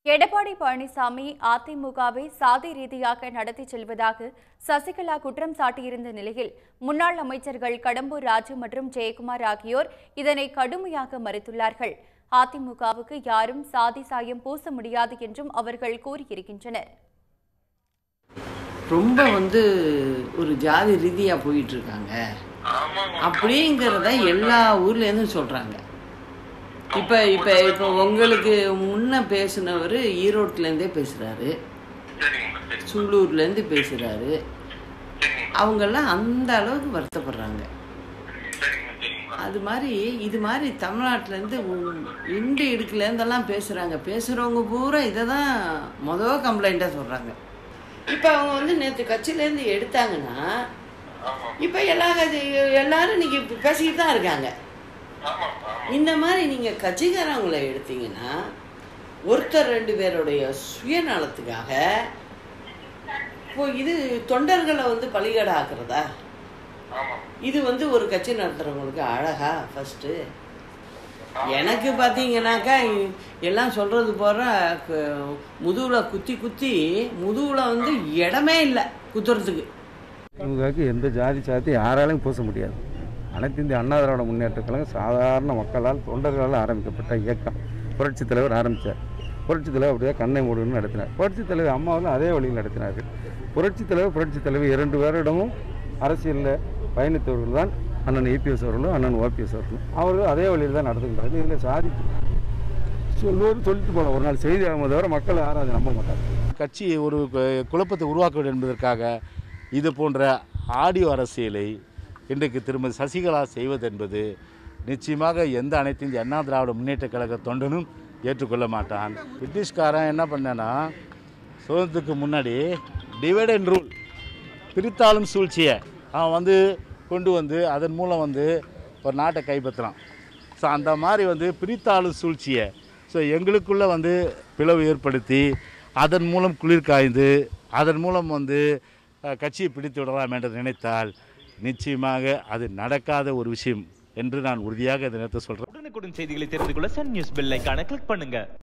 எடப்பாடி பழனிசாமி அதிமுகவை சாதி ரீதியாக நடத்திச் செல்வதாக சசிகலா குற்றம் சாட்டியிருந்த நிலையில் முன்னாள் அமைச்சர்கள் கடம்பூர் ராஜு மற்றும் ஜெயக்குமார் ஆகியோர் இதனை கடுமையாக மறுத்துள்ளார்கள் அதிமுகவுக்கு யாரும் சாதி சாயம் பூச முடியாது என்றும் அவர்கள் கூறியிருக்கின்றனர் ரொம்ப வந்து ஒரு ஜாதி ரீதியாக போயிட்டு இருக்காங்க அப்படிங்கிறத எல்லா ஊர்லேருந்தும் சொல்கிறாங்க இப்போ இப்போ இப்போ உங்களுக்கு முன்ன பேசினவர் ஈரோட்லேருந்தே பேசுகிறாரு சரிங்கம்மா சரி சூலூர்லேருந்து பேசுகிறாரு அவங்கெல்லாம் அந்த அளவுக்கு வருத்தப்படுறாங்க சரிங்கம்மா சரிங்கம்மா அது மாதிரி இது மாதிரி தமிழ்நாட்டிலேருந்து இண்டு இடுக்குலேருந்தெல்லாம் பேசுகிறாங்க பேசுகிறவங்க பூரா இதை தான் மொதல் கம்ப்ளைண்ட்டாக சொல்கிறாங்க இப்போ அவங்க வந்து நேற்று கட்சியிலேருந்து எடுத்தாங்கன்னா ஆமாம் இப்போ எல்லா கட்சி எல்லாரும் இன்னைக்கு பேசிக்கிட்டு தான் இருக்காங்க ஆமாம் ஆமாம் இந்த மாதிரி நீங்கள் கட்சிக்காரவங்களை எடுத்தீங்கன்னா ஒருத்தர் ரெண்டு பேருடைய சுயநலத்துக்காக இப்போ இது தொண்டர்களை வந்து பலிகடை ஆக்குறதா ஆமாம் இது வந்து ஒரு கட்சி நடத்துறவங்களுக்கு அழகா ஃபர்ஸ்ட்டு எனக்கு பார்த்தீங்கன்னாக்கா இ- எல்லாம் சொல்றது போற க- முதுகுல குத்தி குத்தி முதுகுல வந்து இடமே இல்லை குத்துறதுக்கு திமுகவுக்கு எந்த ஜாதி சாதி யாராலையும் பூச முடியாது அனைத்து இந்திய அண்ணா திராவிட முன்னேற்ற கழகம் சாதாரண மக்களால் தொண்டர்களால் ஆரம்பிக்கப்பட்ட இயக்கம் புரட்சித் தலைவர் ஆரம்பித்தார் புரட்சித் தலைவர் அப்படியே கண்ணை மூடுன்னு நடத்தினார் புரட்சித் தலைவர் அம்மாவும் அதே வழியில் நடத்தினார்கள் புரட்சித் தலைவர் புரட்சித் தலைவர் இரண்டு பேரிடமும் அரசியலில் பயணித்தவர்கள் தான் அண்ணன் இபிஎஸ் அவர்களும் அண்ணன் ஓபிஎஸ் அவர்களும் அவர்கள் அதே வழியில் தான் நடத்துகின்றார்கள் இதில் சாதி சொல்லுவோம் சொல்லிட்டு போகலாம் ஒரு நாள் செய்தி ஆகும்போது தவிர மக்கள் யாரும் அதை நம்ப மாட்டாங்க கட்சி ஒரு கு- குழப்பத்தை உருவாக்க வேண்டும் என்பதற்காக இது போன்ற ஆடியோ அரசியலை இன்றைக்கு திருமதி சசிகலா செய்வது என்பது நிச்சயமாக எந்த அனைத்து இந்திய அண்ணா திராவிட முன்னேற்ற கழக தொண்டனும் ஏற்றுக்கொள்ள மாட்டான் பிரிட்டிஷ்காரன் என்ன பண்ணான்னா சுதந்திரத்துக்கு முன்னாடி டிவைட் அண்ட் ரூல் பிரித்தாளும் சூழ்ச்சியை அவன் வந்து கொண்டு வந்து அதன் மூலம் வந்து ஒரு நாட்டை கைப்பற்றுறான் ஸோ அந்த மாதிரி வந்து பிரித்தாளும் சூழ்ச்சியை ஸோ எங்களுக்குள்ளே வந்து பிளவு ஏற்படுத்தி அதன் மூலம் குளிர் காய்ந்து அதன் மூலம் வந்து அஹ், கட்சியை பிடித்து விடலாம் என்று நினைத்தால் நிச்சயமாக அது நடக்காத ஒரு விஷயம் என்று நான் உறுதியாக இந்த நேரத்தை சொல்கிறேன் உடனுக்குடன் செய்திகளை தெரிந்து கொள்ள சன் நியூஸ் பெல் ஐகானை கிளிக் பண்ணுங்க